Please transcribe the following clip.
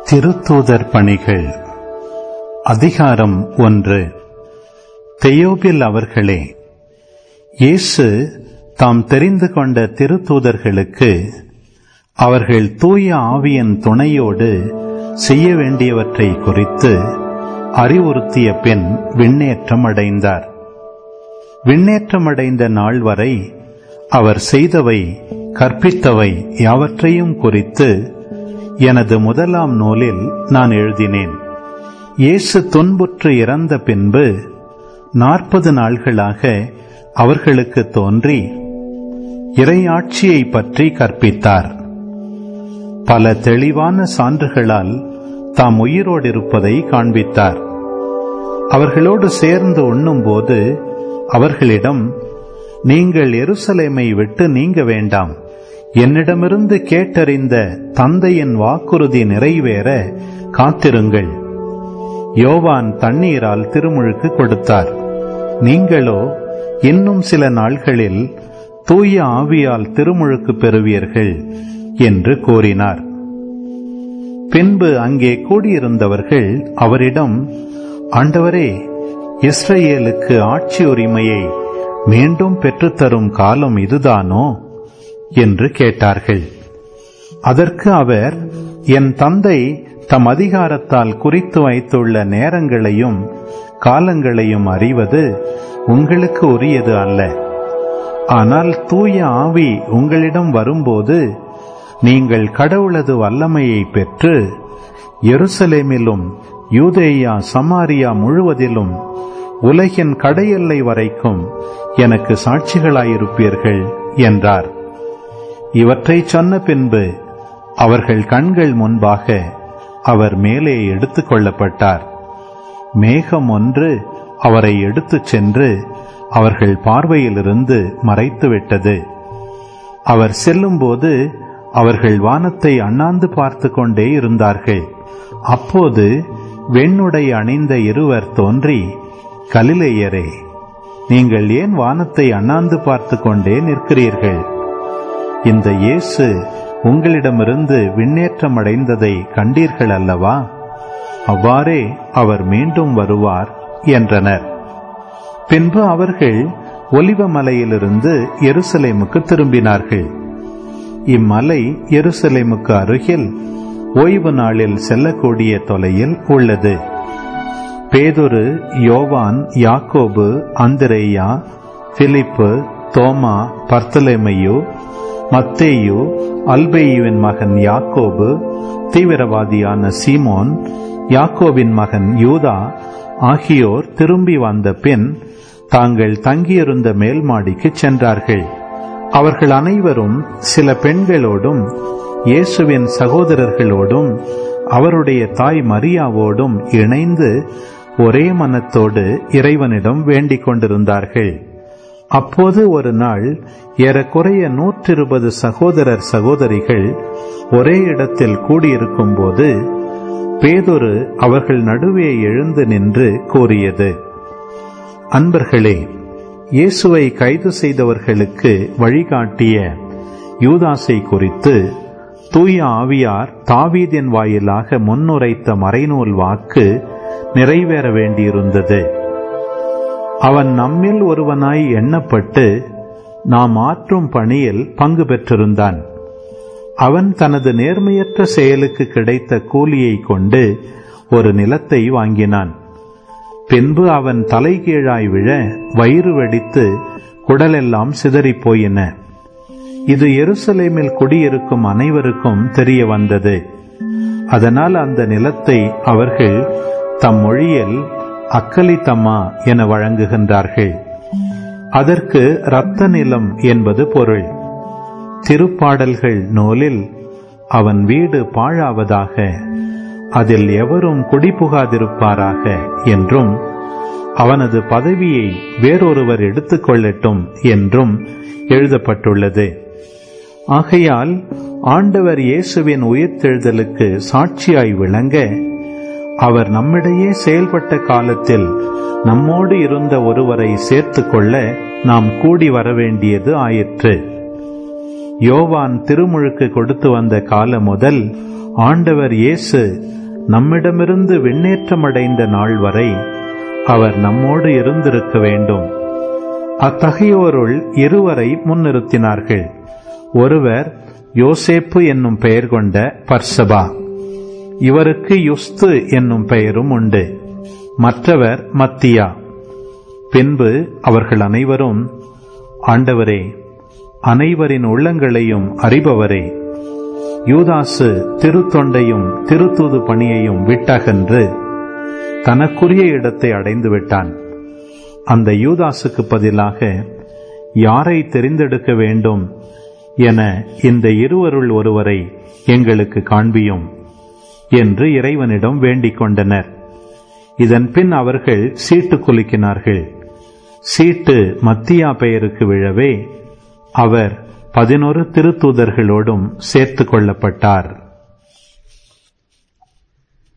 திருத்தூதர் பணிகள் அதிகாரம் ஒன்று தெயோபில் அவர்களே இயேசு தாம் தெரிந்து கொண்ட திருத்தூதர்களுக்கு அவர்கள் தூய ஆவியின் துணையோடு செய்ய வேண்டியவற்றை குறித்து அறிவுறுத்திய பின் விண்ணேற்றம் அடைந்தார் விண்ணேற்றமடைந்த நாள் வரை அவர் செய்தவை கற்பித்தவை யாவற்றையும் குறித்து எனது முதலாம் நூலில் நான் எழுதினேன் இயேசு துன்புற்று இறந்த பின்பு நாற்பது நாள்களாக அவர்களுக்கு தோன்றி இறையாட்சியை பற்றி கற்பித்தார் பல தெளிவான சான்றுகளால் தாம் உயிரோடிருப்பதை காண்பித்தார் அவர்களோடு சேர்ந்து உண்ணும்போது அவர்களிடம் நீங்கள் எருசலேமை விட்டு நீங்க வேண்டாம் என்னிடமிருந்து கேட்டறிந்த தந்தையின் வாக்குறுதி நிறைவேற காத்திருங்கள் யோவான் தண்ணீரால் திருமுழுக்கு கொடுத்தார் நீங்களோ இன்னும் சில நாள்களில் தூய ஆவியால் திருமுழுக்கு பெறுவீர்கள் என்று கூறினார் பின்பு அங்கே கூடியிருந்தவர்கள் அவரிடம் ஆண்டவரே இஸ்ரேலுக்கு ஆட்சி உரிமையை மீண்டும் பெற்றுத்தரும் காலம் இதுதானோ என்று கேட்டார்கள் அதற்கு அவர் என் தந்தை தம் அதிகாரத்தால் குறித்து வைத்துள்ள நேரங்களையும் காலங்களையும் அறிவது உங்களுக்கு உரியது அல்ல ஆனால் தூய ஆவி உங்களிடம் வரும்போது நீங்கள் கடவுளது வல்லமையை பெற்று எருசலேமிலும் யூதேயா சமாரியா முழுவதிலும் உலகின் கடையெல்லை வரைக்கும் எனக்கு சாட்சிகளாயிருப்பீர்கள் என்றார் இவற்றை சொன்ன பின்பு அவர்கள் கண்கள் முன்பாக அவர் மேலே எடுத்துக் கொள்ளப்பட்டார் மேகம் ஒன்று அவரை எடுத்துச் சென்று அவர்கள் பார்வையிலிருந்து மறைத்துவிட்டது அவர் செல்லும்போது அவர்கள் வானத்தை அண்ணாந்து பார்த்து கொண்டே இருந்தார்கள் அப்போது வெண்ணுடை அணிந்த இருவர் தோன்றி கலிலேயரே நீங்கள் ஏன் வானத்தை அண்ணாந்து பார்த்து கொண்டே நிற்கிறீர்கள் இந்த இயேசு உங்களிடமிருந்து விண்ணேற்றம் அடைந்ததை கண்டீர்கள் அல்லவா அவ்வாறே அவர் மீண்டும் வருவார் என்றனர் பின்பு அவர்கள் ஒலிவ மலையிலிருந்து எருசலேமுக்கு திரும்பினார்கள் இம்மலை எருசலேமுக்கு அருகில் ஓய்வு நாளில் செல்லக்கூடிய தொலையில் உள்ளது பேதுரு யோவான் யாக்கோபு அந்திரேயா பிலிப்பு தோமா பர்த்தலேமையு மத்தேயு அல்பேயுவின் மகன் யாக்கோபு தீவிரவாதியான சீமோன் யாக்கோபின் மகன் யூதா ஆகியோர் திரும்பி வந்த பின் தாங்கள் தங்கியிருந்த மேல் மாடிக்கு சென்றார்கள் அவர்கள் அனைவரும் சில பெண்களோடும் இயேசுவின் சகோதரர்களோடும் அவருடைய தாய் மரியாவோடும் இணைந்து ஒரே மனத்தோடு இறைவனிடம் வேண்டிக் கொண்டிருந்தார்கள் அப்போது ஒரு நாள் ஏறக்குறைய நூற்றிருபது சகோதரர் சகோதரிகள் ஒரே இடத்தில் கூடியிருக்கும் போது பேதொரு அவர்கள் நடுவே எழுந்து நின்று கூறியது அன்பர்களே இயேசுவை கைது செய்தவர்களுக்கு வழிகாட்டிய யூதாசை குறித்து தூய ஆவியார் தாவீதின் வாயிலாக முன்னுரைத்த மறைநூல் வாக்கு நிறைவேற வேண்டியிருந்தது அவன் நம்மில் ஒருவனாய் எண்ணப்பட்டு நாம் ஆற்றும் பணியில் பங்கு பெற்றிருந்தான் அவன் தனது நேர்மையற்ற செயலுக்கு கிடைத்த கூலியை கொண்டு ஒரு நிலத்தை வாங்கினான் பின்பு அவன் தலைகீழாய் விழ வயிறு வெடித்து குடலெல்லாம் சிதறிப் போயின இது எருசலேமில் குடியிருக்கும் அனைவருக்கும் தெரிய வந்தது அதனால் அந்த நிலத்தை அவர்கள் தம் மொழியில் அக்கலித்தம்மா என வழங்குகின்றார்கள் அதற்கு இரத்த நிலம் என்பது பொருள் திருப்பாடல்கள் நூலில் அவன் வீடு பாழாவதாக அதில் எவரும் குடிபுகாதிருப்பாராக என்றும் அவனது பதவியை வேறொருவர் எடுத்துக்கொள்ளட்டும் என்றும் எழுதப்பட்டுள்ளது ஆகையால் ஆண்டவர் இயேசுவின் உயிர்த்தெழுதலுக்கு சாட்சியாய் விளங்க அவர் நம்மிடையே செயல்பட்ட காலத்தில் நம்மோடு இருந்த ஒருவரை சேர்த்து கொள்ள நாம் கூடி வரவேண்டியது ஆயிற்று யோவான் திருமுழுக்கு கொடுத்து வந்த காலம் முதல் ஆண்டவர் இயேசு நம்மிடமிருந்து விண்ணேற்றமடைந்த நாள் வரை அவர் நம்மோடு இருந்திருக்க வேண்டும் அத்தகையோருள் இருவரை முன்னிறுத்தினார்கள் ஒருவர் யோசேப்பு என்னும் பெயர் கொண்ட பர்சபா இவருக்கு யுஸ்து என்னும் பெயரும் உண்டு மற்றவர் மத்தியா பின்பு அவர்கள் அனைவரும் ஆண்டவரே அனைவரின் உள்ளங்களையும் அறிபவரே யூதாசு திருத்தொண்டையும் திருத்தூது பணியையும் விட்டகன்று தனக்குரிய இடத்தை அடைந்து விட்டான் அந்த யூதாசுக்கு பதிலாக யாரை தெரிந்தெடுக்க வேண்டும் என இந்த இருவருள் ஒருவரை எங்களுக்கு காண்பியும் என்று இறைவனிடம் வேண்டிக் கொண்டனர் இதன் பின் அவர்கள் சீட்டு குலுக்கினார்கள் சீட்டு மத்தியா பெயருக்கு விழவே அவர் பதினொரு திருத்தூதர்களோடும் சேர்த்து கொள்ளப்பட்டார்